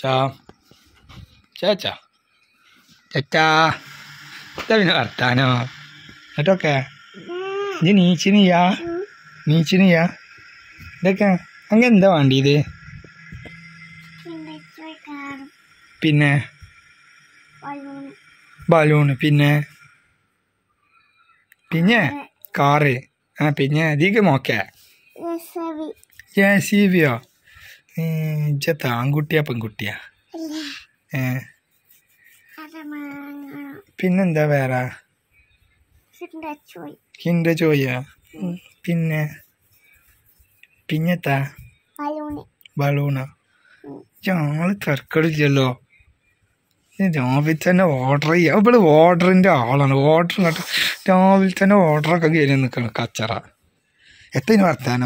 ചാ ചേച്ചാ ചേച്ചാ ഇതാ പിന്നെ വർത്താനോ എന്നിട്ടൊക്കെ ഇത് നീച്ചിനിയാ നീച്ചിനിയാ ഇതൊക്കെ അങ്ങനെ എന്താ വേണ്ടിയത് പിന്നെ ബലൂണ് പിന്നെ പിന്നെ കാറ് ആ പിന്നെ അധികം നോക്കേ ജെ സി ബിയോ ഇജ്ജത്ത ആൺകുട്ടിയാ പെൺകുട്ടിയാ ഏ പിന്നെന്താ വേറെ കിണ്ട ചോയ്യ പിന്നെ പിന്നെത്താ ബലൂണ ഞങ്ങള് തിരക്കടില്ലല്ലോ രാവിലെ തന്നെ ഓർഡർ ചെയ്യാം ഇവിടെ ഓർഡറിൻ്റെ ആളാണ് ഓർഡർ ഇങ്ങോട്ട് രാവിലെ തന്നെ ഓർഡറൊക്കെ കയറി നിൽക്കണം കച്ചറ എത്തിന് വർത്താനോ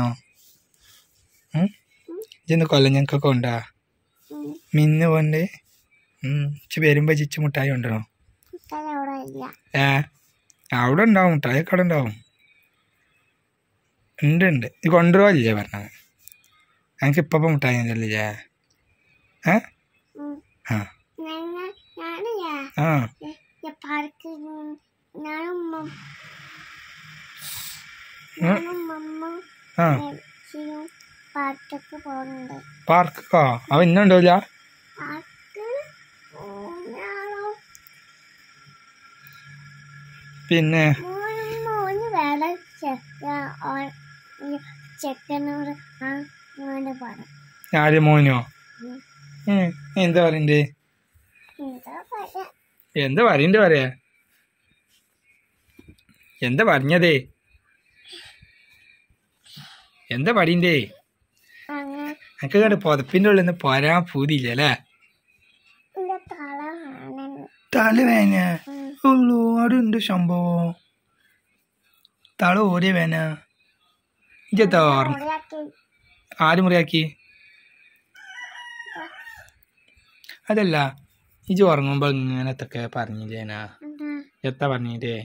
ഇന്ന് കൊല്ലം ഞങ്ങൾക്കൊക്കെ ഉണ്ടാ മിന്ന് പോണ്ട് ഇച്ച് വരുമ്പോ ചിച്ച് മുട്ടായി ഉണ്ടോ ഏ അവിടെ ഉണ്ടാവും മുട്ടായി ഒക്കെ അവിടെ ഉണ്ടാവും ഉണ്ട് ഉണ്ട് ഇത് കൊണ്ടുപോകില്ലേ പറഞ്ഞത് ഞങ്ങൾക്ക് ഇപ്പം മുട്ടായി ഉണ്ടല്ലേ ഏ ആ ആ പാർക്ക് ഞാനും മം- ഉം. ഞാനും മമ്മും ആ ശരിയും പാർക്കൊക്കെ പോകുന്നുണ്ട് പാർക്കോ അവ ഇന്നുണ്ടാവില്ല പാർക്ക് ഞാനോ പിന്നെ മോനും മോന് വേറെ ചെക്ക ചെക്കനോട് ആ മോനെ പറഞ്ഞു ആര്യ മോനോ ഉം, എന്താ പറയണ്ടേ എന്താ പറയാ എന്താ പറയണ്ടേ പറയാ എന്താ പറഞ്ഞതേ എന്താ പറയണ്ടേ അങ്ങനെ എനിക്ക് കണ്ട് പുതപ്പിൻ്റെ ഉള്ളിൽ നിന്ന് പോരാൻ പൂതിയില്ല അല്ലേ എന്റെ തല കാണുന്നു തലവേന ഉള്ളൂ അവിടെ ഉണ്ട് സംഭവം തല ഓരേ വേന ഇജത്താ ഓർമ്മ മുറിയാക്കി ആര് മുറിയാക്കി അതല്ല ഇജ് ഉറങ്ങുമ്പോ ഇങ്ങനത്തൊക്കെ പറഞ്ഞില്ലേനാ എന്താ എത്താ പറഞ്ഞില്ലേ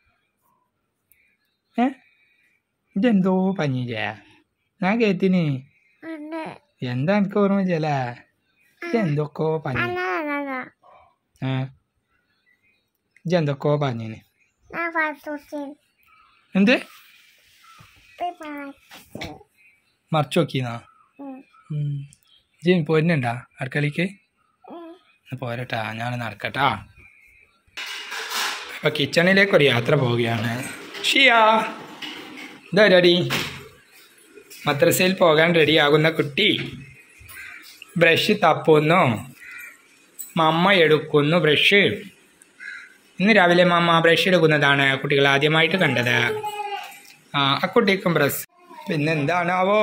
ഏ ഇതെന്തോ പറഞ്ഞില്ലേ ഞാൻ കേത്തിന് ഉണ്ട് എന്താ എനിക്ക് ഓർമ്മ ചെയ്യല ഇതെന്തൊക്കെയോ പറഞ്ഞു അല്ല അല്ല ഏ ഇജെന്തൊക്കെയോ പറഞ്ഞിന് ഞാൻ പാർട്ടി എന്ത് പാർട്ടി മറച്ചു നോക്കിന്നാ ഇജി പോരുന്നുണ്ടാ അടുക്കളയ്ക്ക് ഒന്ന് പോരട്ടാ ഞാൻ നടക്കട്ടാ അപ്പൊ കിച്ചണിലേക്ക് ഒരു യാത്ര പോവുകയാണ് ഷിയാ എന്താ പരിപാടി മദ്രസയിൽ പോകാൻ റെഡിയാകുന്ന കുട്ടി ബ്രഷ് തപ്പുന്നു മമ്മ എടുക്കുന്നു ബ്രഷ് ഇന്ന് രാവിലെ മമ്മ ബ്രഷ് എടുക്കുന്നതാണ് കുട്ടികൾ ആദ്യമായിട്ട് കണ്ടത് ആ ആ കുട്ടിക്കും ബ്രഷ് പിന്നെ എന്താണാവോ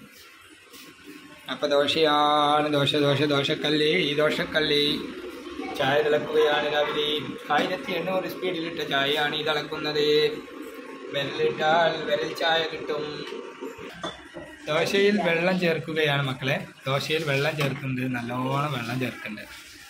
അപ്പൊ ദോശയാണ് ദോശ ദോശ ദോശക്കല്ലി ഈ ദോശക്കല്ലി ചായ തിളക്കുകയാണ് രാവിലെ ആയിരത്തി എണ്ണൂറ് സ്പീഡിലിട്ട ചായയാണ് ഈ തിളക്കുന്നത് വെല്ലിട്ടാൽ വിരൽ ചായ കിട്ടും ദോശയിൽ വെള്ളം ചേർക്കുകയാണ് മക്കളെ ദോശയിൽ വെള്ളം ചേർക്കുന്നുണ്ട് നല്ലോണം വെള്ളം ചേർക്കുന്നുണ്ട്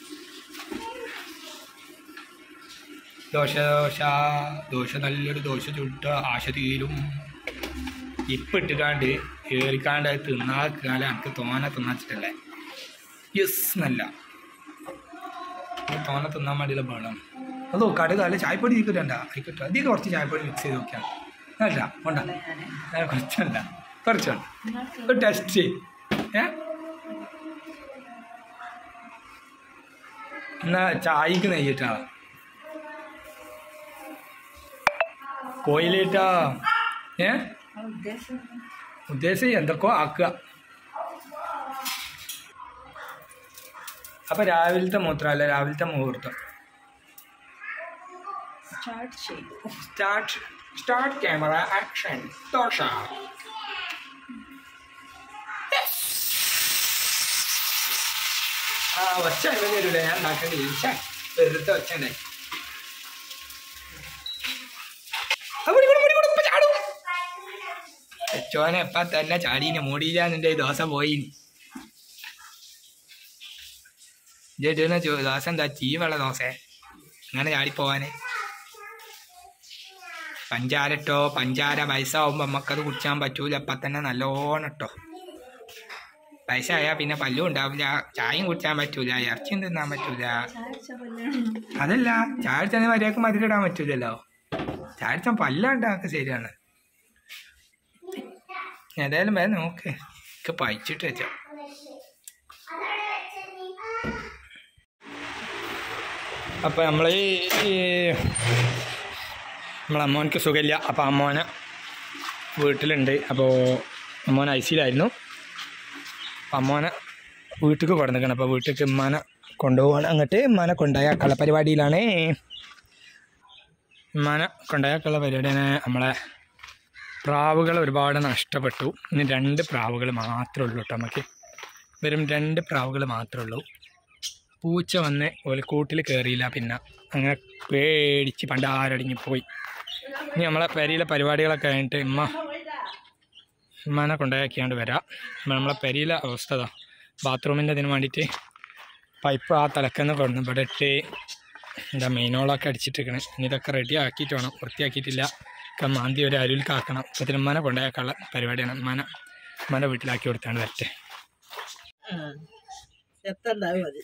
ദോശ ദോശ ദോശ നല്ലൊരു ദോശ ചുട്ട ആശ തീരും ഇപ്പം ഇട്ടുകാണ്ട് കയറിക്കാണ്ട് അത് തിന്നാക്കാല എനിക്ക് തോനെ തിന്നാച്ചിട്ടല്ലേ യെസ് നല്ല തോനെ തിന്നാൻ വേണ്ടിയുള്ള വെള്ളം അതോ കടുക് അല്ല ചായപ്പൊടി ഇരിക്കണ്ട ആയിക്കോട്ടെ അധികം കുറച്ച് ചായപ്പൊടി മിക്സ് ചെയ്ത് നോക്കിയാണ് അല്ല വേണ്ട ഞാൻ കുറച്ചല്ല കുറച്ചുണ്ട് ഒരു ടെസ്റ്റ് ഏ എന്നാ ചായക്ക് നെയ്യിട്ടാ കോയിലേട്ടാ ഏ ഉദ്ദേശം എന്തൊക്കെയോ ആക്കുക അപ്പൊ രാവിലത്തെ മൂത്രമല്ല രാവിലത്തെ മുഹൂർത്തം സ്റ്റാർട്ട് സ്റ്റാർട്ട് ക്യാമറ ആക്ഷൻ ദോഷ ആ ഒച്ച എങ്ങനെ വരൂല ഞാൻ ഉണ്ടാക്കേണ്ടി ഛെ, വെറുതെ ഒച്ച ഉണ്ടായി ചോനെ എപ്പ തന്നെ ചാടീനെ മൂടിയില്ലാന്നുണ്ടെ ദോശ പോയിനി ഇടുന്ന ദോശ എന്താ ചീവുള്ള ദോശ അങ്ങനെ ചാടിപ്പോവാന് പഞ്ചാര ഇട്ടോ പഞ്ചാര വയസ്സാവുമ്പോ നമുക്കത് കുടിച്ചാൻ പറ്റൂല അപ്പൊ തന്നെ നല്ലോണം ഇട്ടോ വയസ്സായാൽ പിന്നെ പല്ലും ഉണ്ടാവില്ല ചായയും കുടിക്കാൻ പറ്റൂല ഇറച്ചിയും തിന്നാൻ പറ്റൂല അതല്ല ചായ അടിച്ചാൽ മര്യാദക്ക് മധുരം പറ്റൂലല്ലോ ചായ അടിച്ചാൽ പല്ലുണ്ടാക്കുക ശരിയാണ് ഏതായാലും വേറെ നോക്ക് ഒക്കെ പഴിച്ചിട്ട് വെച്ചോ അപ്പോൾ നമ്മൾ ഈ നമ്മളെ അമ്മോനക്ക് സുഖമില്ല അപ്പോൾ അമ്മോനെ വീട്ടിലുണ്ട് അപ്പോൾ അമ്മോൻ ഐ സിയിലായിരുന്നു അപ്പം അമ്മോനെ വീട്ടിലേക്ക് കൊടുന്നിക്കണം അപ്പോൾ വീട്ടിലേക്ക് ഉമ്മാനെ കൊണ്ടുപോകണം അങ്ങോട്ട് ഉമ്മാനെ കൊണ്ടുപോയാക്കുള്ള പരിപാടിയിലാണ് ഉമ്മാനെ കൊണ്ടുപോയാക്കുള്ള പരിപാടിയാണ് നമ്മളെ പ്രാവുകൾ ഒരുപാട് നഷ്ടപ്പെട്ടു ഇനി രണ്ട് പ്രാവുകൾ മാത്രമേ ഉള്ളൂ കേട്ടോ നമുക്ക് വെറും രണ്ട് പ്രാവുകൾ മാത്രമേ ഉള്ളൂ പൂച്ച വന്ന് ഒരു കൂട്ടിൽ കയറിയില്ല പിന്നെ അങ്ങനെ പേടിച്ച് പണ്ട് ആരടങ്ങി പോയി ഇനി നമ്മളെ പെരിയിലെ പരിപാടികളൊക്കെ കഴിഞ്ഞിട്ട് ഉമ്മ ഉമ്മാനെ കൊണ്ടുപോയാക്കിയാണ്ട് വരാം ഇപ്പം നമ്മളെ പെരിയിലെ അവസ്ഥ ഇതാ ബാത്റൂമിൻ്റെ ഇതിന് വേണ്ടിയിട്ട് പൈപ്പ് ആ തലക്കെന്ന് കൊണ്ടു ഇവിടെ ഇട്ട് എന്താ മെയിനോളൊക്കെ അടിച്ചിട്ടിരിക്കണേ ഇനി ഇതൊക്കെ റെഡി ആക്കിയിട്ട് വേണം വൃത്തിയാക്കിയിട്ടില്ല ഒക്കെ മാന്തി ഒരു അരുവിൽ കാക്കണം ഇപ്പത്തിന് ഉമ്മാനെ കൊണ്ടുപോയാക്കാനുള്ള പരിപാടിയാണ് ഉമ്മാനെ ഉമ്മാൻ്റെ വീട്ടിലാക്കി കൊടുത്താണ് വരട്ടെ എത്തണ്ടാവും മതി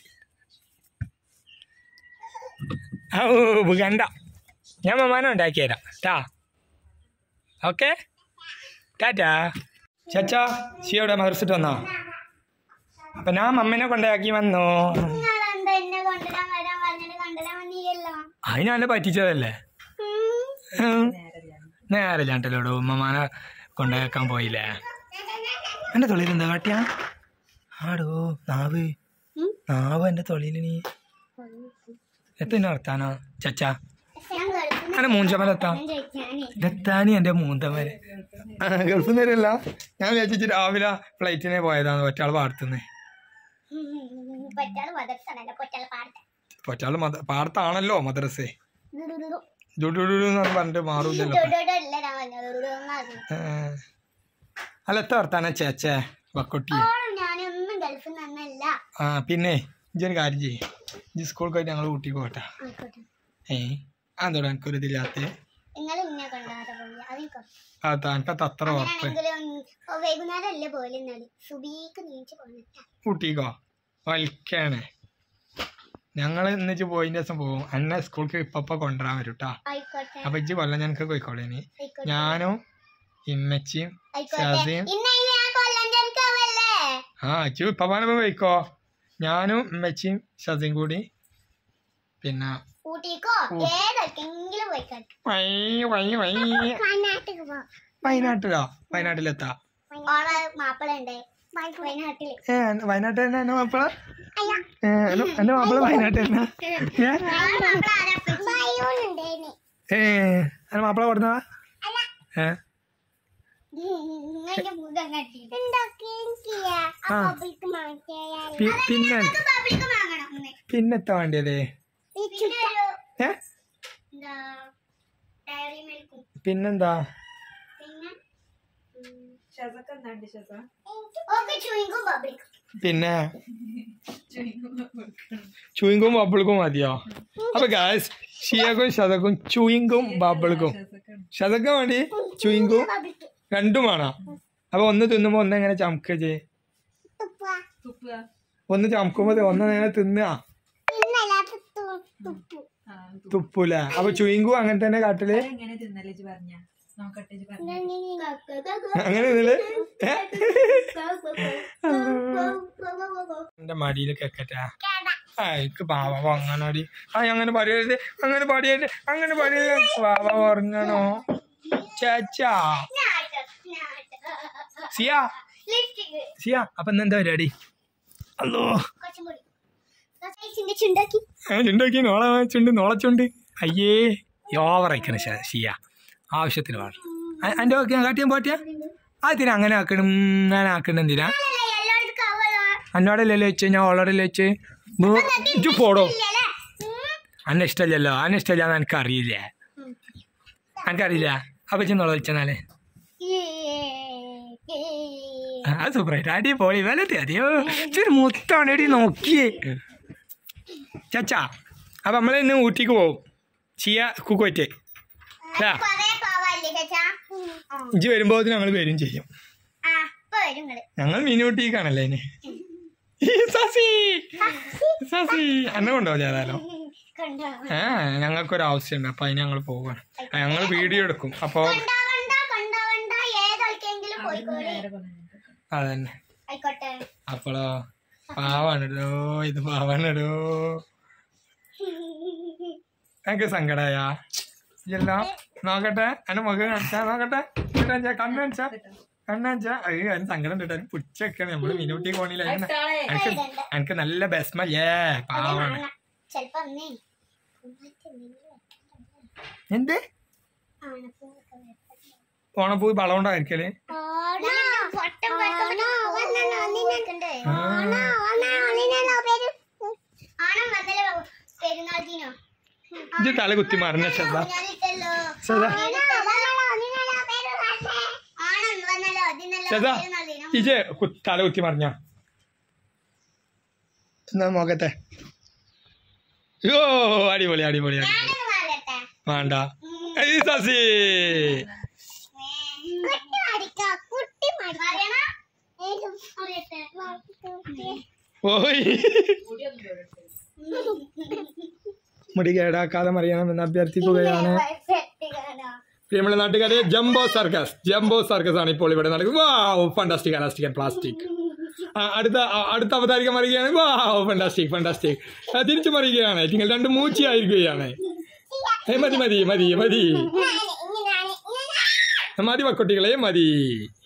ഔ കണ്ട ഞാൻ മമ്മാനെ ഉണ്ടാക്കി തരാം ടാ ഓക്കെ ടാറ്റാ ചച്ചാ ഷിയോടെ മദർസിട്ട് വന്നോ അപ്പം ഞാൻ മമ്മനെ കൊണ്ടാക്കി വന്നു നിങ്ങളെന്താ എന്നെ കൊണ്ടുവരാൻ വരാൻ പറഞ്ഞിട്ട് കൊണ്ടുവരാൻ വന്നില്ലല്ലോ അതിനല്ല പറ്റിച്ചതല്ലേ ഉം. ഉം. നേരെ ചാണ്ടല്ലോടോ ഉമ്മമാനെ കൊണ്ടാക്കാൻ പോയില്ലേ എൻ്റെ തൊള്ളിയിൽ എന്താ കാട്ടിയാ ആടോ നാവ് നാവ് എൻ്റെ തൊള്ളിയിൽ നീ എത്തിന് നടത്താനോ ചച്ചാ ഞാൻ ഗൾഫിൽ എൻ്റെ മൂഞ്ചമലെത്താം നിന്ന് ചോദിച്ചാനേ ഇതെത്താനി എൻ്റെ മൂന്തമരെ ഗൾഫിൽ നിന്നല്ല ഞാൻ വിചാരിച്ചു രാവിലെ ഫ്ലൈറ്റിനെ പോയതാണ് ഒറ്റാൾ പാടത്തുനിന്ന് പറ്റാള് മദർസാണല്ലോ പൊറ്റാള് പാടത്തെ ഒറ്റാൾ മദ പാടത്താണല്ലോ മദ്രസേ ദുഡുഡുഡു. ഡുഡുഡു എന്ന് പറഞ്ഞിട്ട് മാറൂലല്ലോ ദുഡുഡു അല്ല ഞാൻ പറഞ്ഞത് ദുഡുഡുന്നായിരുന്നു. ഏ. അല്ല എത്ര വർത്താന ചേച്ചേ ബക്കൊട്ടി ഇപ്പോൾ ഞാനൊന്നും ഗൾഫിൽ നിന്നല്ല ആ പിന്നെ ഇജ്ജൊരു കാര്യം ചെയ്യ് ഇജ്ജ് സ്കൂളിൽ പോയിട്ട് ഞങ്ങൾ ഊട്ടി പോട്ടെ ആയിക്കോട്ടെ ഏ അതോടെ എനിക്കൊരു ഇതില്ലാത്ത നിങ്ങൾ ഇന്നെ കൊണ്ടുപോകാതെ പോയി അതിക്കോ അതാ എനിക്കത് അത്ര ഉറപ്പ് അങ്ങനെയാണെങ്കിലും വൈകുന്നേരം അല്ലേ പോലെ എന്നാല് സുബീക്ക് നീച്ച് പോന്നിട്ടാ ഊട്ടിക്കോ വലിക്കാണ് ഞങ്ങൾ ഇന്നിച്ച് പോയിൻ്റെ ദിവസം പോകും എന്നെ സ്കൂൾക്ക് ഇപ്പപ്പ കൊണ്ടുവരാൻ വരും കേട്ടാ ആയിക്കോട്ടെ അപ്പൊ ഇജ്ജ് കൊല്ലം ഞങ്ങൾക്ക് പോയിക്കോളെ ഇനി ആയിക്കോട്ടെ ഞാനും ഇമ്മച്ചിയും ആയിക്കോട്ടെ ഷാസിയും ഇന്ന് ഇനി ഞാൻ കൊല്ലം ചെറുക്കാവല്ലേ ആ ഇച്ചു ഇപ്പപ്പാനൊപ്പം പോയിക്കോ ഞാനും ഇമ്മച്ചിയും ഷസിയും കൂടി പിന്നെ ഊട്ടിക്കോ ഏതൊക്കെങ്കിലും പോയിക്കോട്ടെ വൈ വൈ വൈ വയനാട്ടിക്ക് പോ വയനാട്ടിലോ വയനാട്ടിലെത്താ ഓളെ മാപ്പിള ഉണ്ട് വയനാട്ടില് ഏ വയനാട്ടിൽ തന്നെ എന്നെ മാപ്പിള അയ്യ ഏ, എന്റെ എന്റെ മാപ്പിള വയനാട്ടിൽ തന്നെ ഏ ഓളെ മാപ്പിള ആരാ ബയോണുണ്ടേനി ഏ എന്റെ മാപ്പിള കൊടുന്നതാ ഏ നിങ്ങളുടെ മുഖം കണ്ടി എന്തൊക്കെയും ചെയ്യാ ആ. പബ്ലിക്ക് മാറ്റിയാൽ പി- പിന്നെ പബ്ലിക്ക് വാങ്ങണം ഒന്ന്. പിന്നെത്താ വേണ്ടിയത് പിന്നെ ഒരു ഏ എന്താ ഡയറി മിൽക്കും പിന്നെന്താ പിന്നെ ഷസക്ക് എന്താണ്ട് ഷസ ഓക്കെ ചൂയിങ്കും പബ്ലിക്കും പിന്നെ ചൂയിങ്കും ബബിൾക്കും മതിയോ അപ്പൊ ഗാസ് ഷിയക്കും ശതക്കും ചൂയിങ്കും ബബിൾക്കും ശതക്കം വേണ്ടി ചൂയിങ്കും പബ്ലിക്ക് രണ്ടും വേണം അപ്പൊ ഒന്ന് തിന്നുമ്പോ ഒന്ന് എങ്ങനെ ചമക്കുക ചെയ് തുപ്പ തുപ്പുക ഒന്ന് ചമക്കുമ്പോ ഒന്ന് എങ്ങനെ തിന്നുക പിന്നല്ലാത്ത തുപ്പു ആ തുപ്പൂല അപ്പൊ ചുയിങ്കും അങ്ങനെ തന്നെ കാട്ടില് എങ്ങനെ തിന്നല്ലേ ഇജ്ജ് പറഞ്ഞ നോക്കട്ടെ ഇജ്ജ് പറഞ്ഞ അങ്ങനെ തിന്നല് ഏ? എന്റെ മടിയിൽ കേക്കറ്റാ ആ എനിക്ക് പാവ അങ്ങനെ ആ അങ്ങനെ പറയരുത് അങ്ങനെ പറയരുത് അങ്ങനെ പറയരുത് പാവ ഉറങ്ങണോ ചേച്ചാ സിയ ലിപ്സ്റ്റിക് സിയ അപ്പൊ ഇന്നെന്താ പരിപാടി അല്ലോ കുറച്ചും കൂടി സൈസിന്റെ ചുണ്ടാക്കി ചുണ്ടാക്കി നോള ചുണ്ട് നോളച്ചുണ്ട് അയ്യേ ഓവറയിക്കണ ഷിയ ആവശ്യത്തിന് വേണം എൻ്റെ ഒക്കെ കാട്ടിയാൻ പോറ്റിയ അതിന് അങ്ങനെ ആക്കണം ഞാൻ ആക്കണ്ട എന്തിനാ എല്ലാവർക്കും കവളോ എന്നോടല്ലേ വെച്ച് ഞാൻ ഓളോടല്ലേ വെച്ച് ഇജ്ജ് പോടോ ഇല്ലല്ലേ അന്നെ ഇഷ്ടമല്ലല്ലോ അന്നെ ഇഷ്ടമല്ലാന്ന് എനിക്കറിയില്ലേ എനിക്കറിയില്ല അപ്പൊ ഇജ്ജ് നോള വെച്ചെന്നാലേ ആ സൂപ്പറായിട്ട് അടി പോളി വലത്തെ അതെയോ ഇച്ചൊരു മുത്താണ് എടി നോക്കിയേ ചച്ചാ അപ്പൊ നമ്മൾ ഇന്ന് ഊട്ടിക്ക് പോവും ചിയ കുക്കോറ്റ് ആ കൊറേ പോവല്ലേ ചേച്ചാ ഇജ്ജ് വരുമ്പോൾ ഞങ്ങൾ വരും ചെയ്യും ആ പോയി വരും നിങ്ങള് ഞങ്ങൾ മിനിയൂട്ടിക്കാണല്ലേ ഇനി ഈ സസി സസി എന്നെ കൊണ്ടുപോകില്ല ഏതായാലും കണ്ടോ ഏ ഞങ്ങൾക്കൊരു ആവശ്യമുണ്ട് അപ്പൊ അതിന് ഞങ്ങൾ പോവാണ് ഞങ്ങൾ വീഡിയോ എടുക്കും അപ്പോ കൊണ്ടാവണ്ട കൊണ്ടാവണ്ട ഏതൊക്കെങ്കിലും പോയിക്കോളി നേരെ പറഞ്ഞു അതന്നെ ആയിക്കോട്ടെ അപ്പോളോ പാവാണിടോ ഇത് പാവാണിടോ എനിക്ക് സങ്കടായ എല്ലാം നോക്കട്ടെ എന്റെ മുഖം കാണിച്ചാ നോക്കട്ടെ കാണിച്ചാ കണ്ണു കാണിച്ചാ കണ്ണു കാണിച്ചാ അയ്യോ അതിന് സങ്കടം കിട്ടാൻ പുച്ചൊക്കെയാണ് നമ്മള് മിനൂട്ടി കോണിയിലായിരുന്നു എനിക്ക് എനിക്ക് നല്ല ബെസ്മല്ലേ പാവാണ് ചെലപ്പോ അന്നേ എന്ത് ഓണപ്പൂവ് വളമുണ്ടായിരിക്കല് പൊട്ടം ആണോ മതല പെരുന്നാൾ ദിനോ ഇജ്ജ് തല കുത്തി മറിഞ്ഞ ശ്രദ്ധ ഞാനിട്ടല്ലോ ശ്രദ്ധ ആണോ വന്നല്ലോ അതിനല്ലോ ശ്രദ്ധ പെരുന്നാൾ ദിനം ഇജ്ജ് കു- തല കുത്തി മറിഞ്ഞ എന്നാ നോക്കട്ടെ യോ അടിപൊളി അടിപൊളി അടിപൊളി ഞാനൊന്ന് മാറട്ടെ വേണ്ട ഈ സസി കുട്ടി മടിക്ക കുട്ടി മറിയണ അറിയട്ടെ പോയി മുടി കേടാക്കാതെ മറിയണമെന്ന് അഭ്യർത്ഥിക്കുകയാണ് പ്രിയമുള്ള നാട്ടുകാരെ ജംബോ സർക്കസ് ജംബോ സർക്കസ് ആണ് ഇപ്പോൾ ഇവിടെ നടക്കുന്നത് wow fantastic elastic and plastic അടുത്ത ആ, അടുത്ത അവതാരിക മറിയുകയാണ് വാവ് ഫണ്ടാസ്റ്റിക് ഫണ്ടാസ്റ്റിക് തിരിച്ചു മറിയുകയാണ് നിങ്ങൾ രണ്ട് മൂച്ചയായിരിക്കുകയാണ് ഏ മതി മതി മതി മതി മതി മക്കുട്ടികളെ മതി